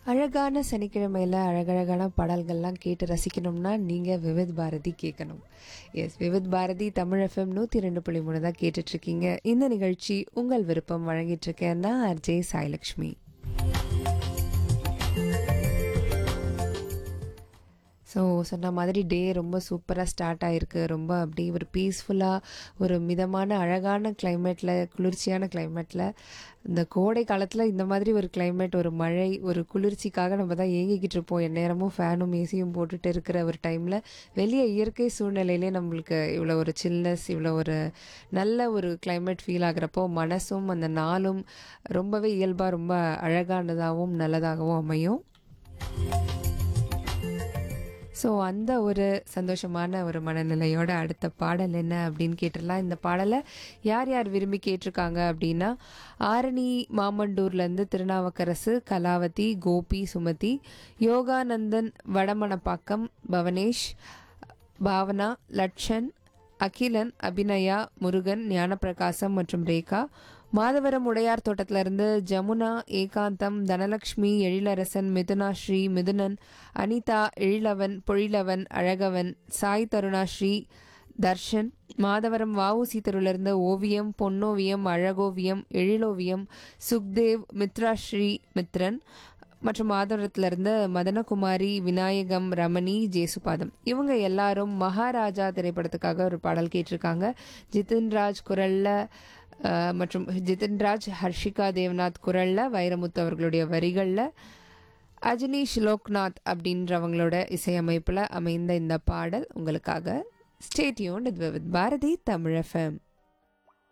அழகான சனிக்கிழமையில் அழகழகான பாடல்கள்லாம் கேட்டு ரசிக்கணும்னா நீங்கள் விவித் பாரதி கேட்கணும் எஸ் விவித் பாரதி தமிழ் எஃப்எம் நூற்றி ரெண்டு புள்ளி மூணு தான் கேட்டுட்ருக்கீங்க இந்த நிகழ்ச்சி உங்கள் விருப்பம் வழங்கிட்டு இருக்கேன் நான் அர்ஜே சாய்லக்ஷ்மி ஸோ சொன்ன மாதிரி டே ரொம்ப சூப்பராக ஸ்டார்ட் ஆகிருக்கு ரொம்ப அப்படி ஒரு பீஸ்ஃபுல்லாக ஒரு மிதமான அழகான கிளைமேட்டில் குளிர்ச்சியான கிளைமேட்டில் இந்த கோடை காலத்தில் இந்த மாதிரி ஒரு கிளைமேட் ஒரு மழை ஒரு குளிர்ச்சிக்காக நம்ம தான் ஏங்கிக்கிட்டு இருப்போம் எந்நேரமும் ஃபேனும் ஏசியும் போட்டுட்டு இருக்கிற ஒரு டைமில் வெளியே இயற்கை சூழ்நிலையிலே நம்மளுக்கு இவ்வளோ ஒரு சில்னஸ் இவ்வளோ ஒரு நல்ல ஒரு கிளைமேட் ஃபீல் ஆகிறப்போ மனசும் அந்த நாளும் ரொம்பவே இயல்பாக ரொம்ப அழகானதாகவும் நல்லதாகவும் அமையும் ஸோ அந்த ஒரு சந்தோஷமான ஒரு மனநிலையோட அடுத்த பாடல் என்ன அப்படின்னு கேட்டுடலாம் இந்த பாடலை யார் யார் விரும்பி கேட்டிருக்காங்க அப்படின்னா ஆரணி மாமண்டூர்லேருந்து திருநாவுக்கரசு கலாவதி கோபி சுமதி யோகானந்தன் வடமணப்பாக்கம் பவனேஷ் பாவனா லட்சன் அகிலன் அபிநயா முருகன் ஞானப்பிரகாசம் மற்றும் ரேகா மாதவரம் உடையார் தோட்டத்திலிருந்து ஜமுனா ஏகாந்தம் தனலக்ஷ்மி எழிலரசன் மிதுனா ஸ்ரீ மிதுனன் அனிதா எழிலவன் பொழிலவன் அழகவன் சாய் தருணாஸ்ரீ தர்ஷன் மாதவரம் வஉசி தெருவிலிருந்து ஓவியம் பொன்னோவியம் அழகோவியம் எழிலோவியம் சுக்தேவ் மித்ராஸ்ரீ மித்ரன் மற்றும் மாதவரத்திலிருந்து மதனகுமாரி விநாயகம் ரமணி ஜேசுபாதம் இவங்க எல்லாரும் மகாராஜா திரைப்படத்துக்காக ஒரு பாடல் கேட்டிருக்காங்க ஜிதின்ராஜ் குரல்ல அஹ், மற்றும் ஜிதின்ராஜ் ஹர்ஷிகா தேவ்நாத் குரல்ல வைரமுத்து அவர்களுடைய வரிகளில் அஜினீஷ் லோக்நாத் அப்படின்றவங்களோட இசையமைப்பில் அமைந்த இந்த பாடல் உங்களுக்காக ஸ்டேட்யூன் வித் பாரதி தமிழ் எஃப்எம்